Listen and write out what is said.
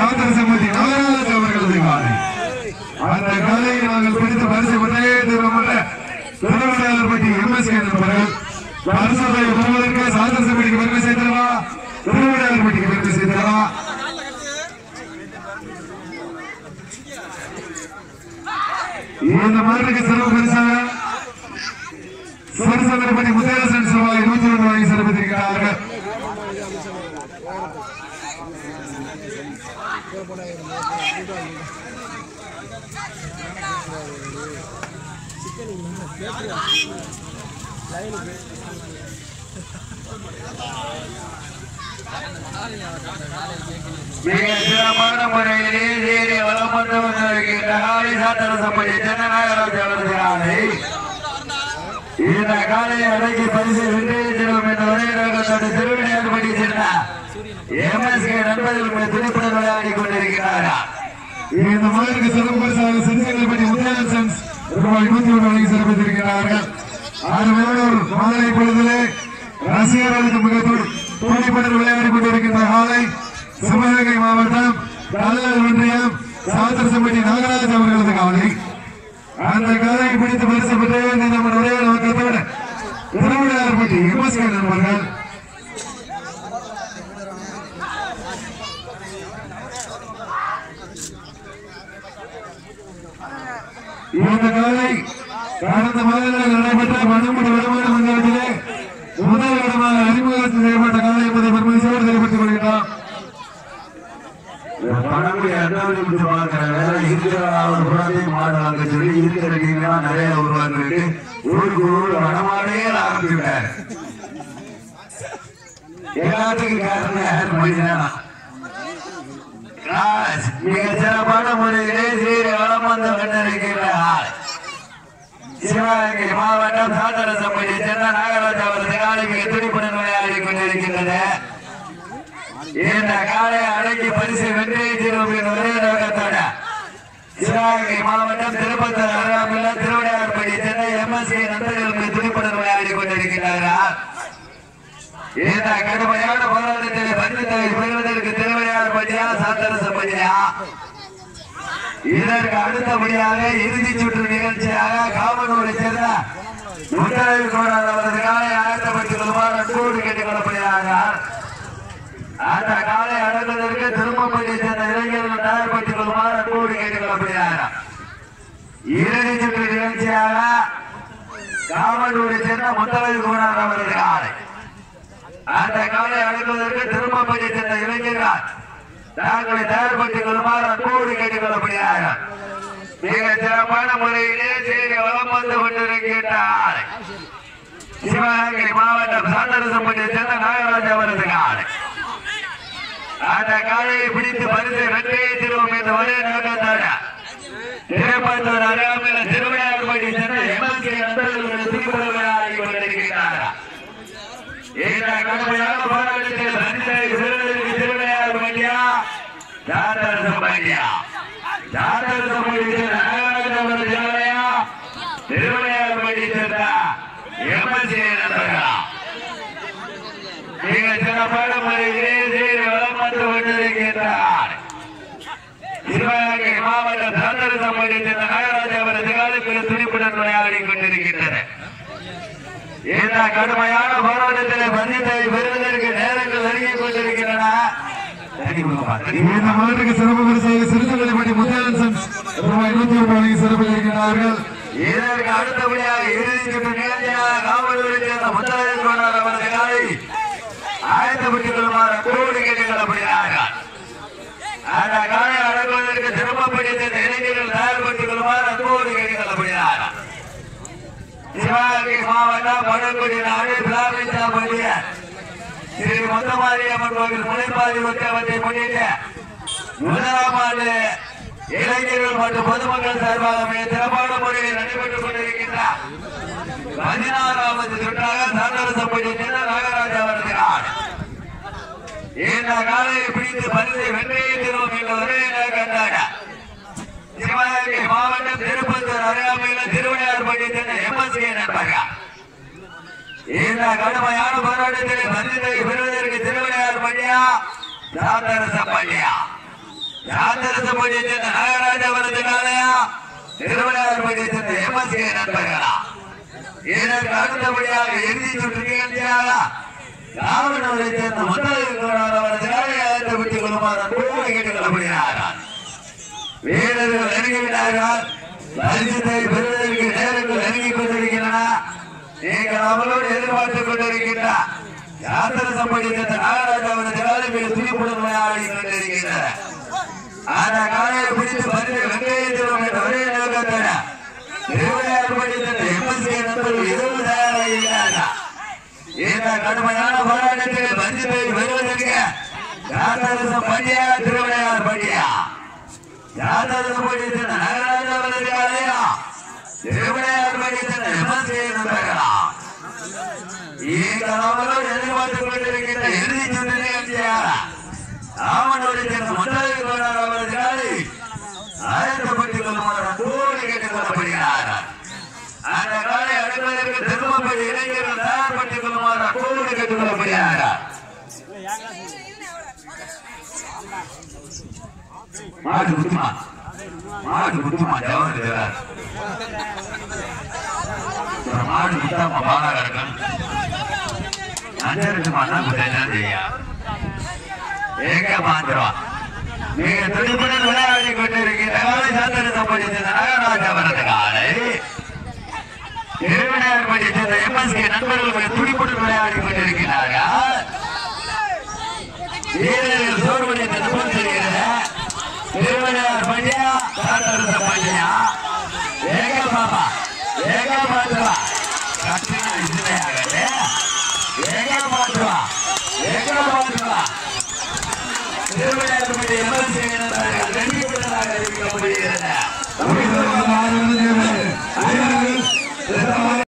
சாதன சம்பந்தி நாகராஜ் அவர்களது காலை அந்த காலையை நாங்கள் பிடித்து பரிசு பெற்றே தீவிரமல்ல திருவிளையாளர்பட்டி எம்எஸ்கே நண்பர்கள் பரிசுகளை பெறுவதற்கு சாதன சம்பந்திக்கு பெருமை சேர்த்தவா திருவிளையாளர்பட்டிக்கு பெருமை சேர்த்தவா இந்த மாட்டுக்கு சிறப்பு பரிசாக சிவசந்திரபதி முத்தையரசன் சிவாய் நூத்தி ஒன்று வாங்கி சிறப்பித்திருக்கிறார்கள் மிக சிறப்பான முறையிலே சீரை வளம் வந்து கொண்டிருக்கின்ற காலை சாத்தன சம்பளி ஜனநாயகராஜ் அவரது காலை இந்த காலையை அடக்கி பரிசு வெற்றி செல்வம் என்ற ஒரே நோக்கத்தோடு திருவிளையாடுபடி சென்ற எம்எஸ்கே நண்பர்கள் துணிப்புடன் விளையாடி கொண்டிருக்கிறாரா இந்த மாட்டுக்கு சிறப்பு பரிசாக சிறுசங்கல்பட்டி முத்தையரசன் ரூபாய் நூத்தி ஒன்று வாங்கி சிறப்பித்திருக்கிறார்கள் அருமையோடு மாலை பொழுதிலே ரசிகர்களுக்கு மிக து- துணிப்புடன் விளையாடி கொண்டிருக்கின்ற காலை சிவகங்கை மாவட்டம் கல்லல் ஒன்றியம் சாத்திர சம்பட்டி நாகராஜ் அவர்களது காலை அந்த காலை பிடித்து பரிசு பெற்று நம்ம ஒரே நோக்கத்தோடு திருவிளையாடுபட்டி எம்எஸ்கே நண்பர்கள் இந்த காலை கடந்த மாதங்களில் நடைபெற்ற மணிமுடி வருமான மண்டலத்திலே முதல் இடமாக அறிமுகம் செய்யப்பட்ட காலை என்பதை பெருமதியோடு தெரிவித்துக் கொள்கிறோம் பணமுடி அண்ணாமலை பிடிச்சு பார்க்கிற வேலை இருக்கிற ஒரு புறத்தையும் மாடுவாங்க சொல்லி இருக்கிற டீம்லாம் நிறைய உருவாக்கிட்டு ஊருக்கு ஊர் வடமாடே ஆரம்பிச்சு விட்டாரு எல்லாத்துக்கும் காரணம் யார் மனிதனா ராஜ் மிக சிறப்பான முறையிலே சீரை வளம் வந்து கொண்டிருக்கிற ஆள் சிவகங்கை மாவட்டம் சாதன சம்பளி சென்ன நாகராஜ் அவரது காலை மிக துடிப்புடன் விளையாடி கொண்டிருக்கின்றது இந்த காலை அடக்கி பரிசு வெற்றி தீர்வு என்ற ஒரே நோக்கத்தோட சிவகங்கை மாவட்டம் திருப்பத்தூர் அருகாமையில் திருவிடையார்படி சென்னை எம்எஸ்சி நண்பர்களுக்கு துணிப்புடன் விளையாடி கொண்டிருக்கிறார்கள் இந்த கடுமையான போராட்டத்தில் பஞ்சத்தை பெறுவதற்கு திருவிடையார்படியா சாத்தன சம்பதியா இதற்கு அடுத்தபடியாக இறுதி சுற்று நிகழ்ச்சியாக காமனூரை சேர்ந்த முட்டாளி கோடார் அவரது காலை ஆயத்தப்படுத்திக் கொள்ளுமாறு அன்போடு கேட்டுக் கொள்ளப்படுகிறார்கள் அந்த காலை அடங்குவதற்கு திரும்பப்பள்ளி சேர்ந்த இளைஞர்கள் தயார்படுத்திக் கொள்ளுமாறு அன்போடு கேட்டுக் கொள்ளப்படுகிறார்கள் இறுதி சுற்று நிகழ்ச்சியாக காமனூரை சேர்ந்த முத்தலை கோடார் அவரது காலை அந்த காலை அடங்குவதற்கு திரும்பப்பள்ளி சேர்ந்த இளைஞர்கள் தாங்களை தயார்படுத்திக் கொள்ளுமாறு அன்போடு கேட்டுக் கொள்ளப்படுகிறார்கள் மிக சிறப்பான முறையிலே செய்தி வளம் வந்து கொண்டிருக்கின்றார் சிவகங்கை மாவட்டம் சாந்தரசம்பட்டியை சேர்ந்த நாகராஜ் அவரது காலை அந்த காலையை பிடித்து பரிசு வெற்றியை திருவோம் என்ற ஒரே நோக்கத்தோட திருப்பத்தூர் அருகாமையில் திருவிழாப்படி சென்ற எம்எல்கே நண்பர்களுடைய திருப்பூர் விளையாடி கொண்டிருக்கிறார்கள் இந்த கடுமையான போராட்டத்தில் பரிசை விருதுக்கு திருவிளையாடு பண்டியா ஜாதரசம் பண்டியா ஜாதரசம் பண்டியா நாகராஜபுரம் ஜாலையா திருவிளையாடு பண்டி சேர்ந்த எம்எல்சி நண்பர்களா மிக சிறப்பான முறையிலே சீர் வளம் வந்து கொண்டிருக்கின்றார் சிவகங்கை மாவட்டம் ஜாதரசம் பண்டி சேர்ந்த நாகராஜபுரம் காலத்தில் துணிப்புடன் விளையாடி கொண்டிருக்கின்றனர் இந்த கடுமையான போராட்டத்தில் பந்தயத்தை பெறுவதற்கு நேரங்கள் நெருங்கிக் கொண்டிருக்கின்றன தண்ணி கொடுங்கப்பா, தண்ணி இந்த கொடுங்கப்பா. மாட்டுக்கு சிறப்பு பரிசாக சிறுசங்கல்பட்டி முத்தையரசன் ரூபாய் நூத்தி ஒன்று வாங்கி சிறப்பித்திருக்கிறார்கள் இதற்கு அடுத்தபடியாக இறுதி சுற்று நிகழ்ச்சியாக காவலூரை சேர்ந்த முத்தராஜன் கொண்டார் அவரது காலை ஆயத்தப்பட்டுக் கொள்ளுமாறு கோடு கேட்டுக் கொள்ளப்படுகிறார்கள் அந்த காலை அடங்குவதற்கு திரும்பப்படி சேர்ந்த இளைஞர்கள் தயார்படுத்திக் கொள்ளுமாறு கோடு கேட்டுக் கொள்ளப்படுகிறார்கள் சிவகங்கை மாவட்டம் பழங்குடி நாடு பிளாமிச்சா பள்ளிய ஸ்ரீ முத்தமாரியம்மன் கோவில் முனைப்பாதி உற்சவத்தை முன்னிட்டு முதலாம் ஆண்டு இளைஞர்கள் மற்றும் பொதுமக்கள் சார்பாக மிக சிறப்பான முறையில் நடைபெற்றுக் கொண்டிருக்கின்ற பதினாறாவது சுற்றாக சந்தரசப்படி சென்ற நாகராஜ் அவரது நாடு இந்த காலையை பிடித்து பரிசை வெற்றியை தருவோம் என்ற ஒரே கண்டாட சிவகங்கை மாவட்டம் திருப்பத்தூர் அருகாமையில் திருவிளையார்பட்டி சென்ற எம்எஸ்கே நண்பர்கள் இந்த கடுமையான போராட்டத்தில் பந்தத்தை பெறுவதற்கு திருவிளையார் பள்ளியா சாந்தரச பள்ளியா யாத்திரசப்படியை சேர்ந்த நாகராஜா வரது காலையா திருவிழாப்படியை சேர்ந்த எம்எஸ்கே நண்பர்களா இதற்கு அடுத்தபடியாக இறுதி சுற்று நிகழ்ச்சியாக ராவணூரை சேர்ந்த முதலில் அவரது காலையை ஏற்றப்பட்டுக் கொள்ளுமாறு அன்போடு கேட்டுக்கொள்ளப்படுகிறார்கள் வீரர்கள் நெருங்கிவிட்டார்கள் பரிசுத்தை பெறுவதற்கு நேரங்கள் நெருங்கிக் கொண்டிருக்கின்றன நீங்கள் அவளோடு எதிர்பார்த்துக் கொண்டிருக்கின்ற யாத்திரை சம்படித்த நாகராஜா அவரது காலையில் துணிப்புடன் விளையாடி கொண்டிருக்கின்றன அந்த காலையை பிடித்து பரிசு வெங்கையத்திலும் என்ற ஒரே நோக்கத்தோட திருவிளையாடு படித்த எம்எஸ்கே நண்பர்கள் எதுவும் தயாராக இருக்கிறார்கள் இந்த கடுமையான போராட்டத்தில் பரிசுத்தை பெறுவதற்கு யாத்திரசம் பண்டியா திருவிளையாடு பண்டியா யாத்திரசம் படித்த நாகராஜா அவரது காலையா திருவிளையாடு படித்த எம்எஸ்கே நண்பர்களா ஈங்களோடு எதிர்பார்த்துக் கொண்டிருக்கின்ற இறுதி சுற்று நிகழ்ச்சியாக ராமனோடு சேர்ந்த முதலில் கொண்டாட அவரது காலை ஆயத்தப்பட்டுக் கொள்ளுமாறு அன்போடு கேட்டுக் கொள்ளப்படுகிறார்கள் அந்த காலை அடுப்பதற்கு திருமப்படி இளைஞர்கள் தயார்பட்டுக் கொள்ளுமாறு அன்போடு கேட்டுக் கொள்ளப்படுகிறார்கள் மாட்டு குத்துமா மாட்டு குத்துமா ஜவன் இருக்கிறார் மாடு குத்தாம பாலா கிடக்கும் அஞ்சு மண்ணா குத்தான் செய்யா எங்க மாத்திரம் நீங்க துடிப்புடன் விளையாடி கொண்டிருக்கிற காலை சாத்திரத்தை படித்த நாகராஜ அவரது காலை திருவிளையாடு படித்த எம்எஸ்கே நண்பர்கள் துடிப்புடன் விளையாடி கொண்டிருக்கிறார்கள் வீரர்கள் சோர்வடை தடுப்பு செய்கிற திருவிளையாடு பண்டியா சாத்திரத்தை பண்டியா ஏக பாபா ஏக பாத்துவா கட்டின இதுலையாகட்டே ஏக பாத்துவா ஏக பாத்துவா திருவிளையாட்டு எம்எல்சி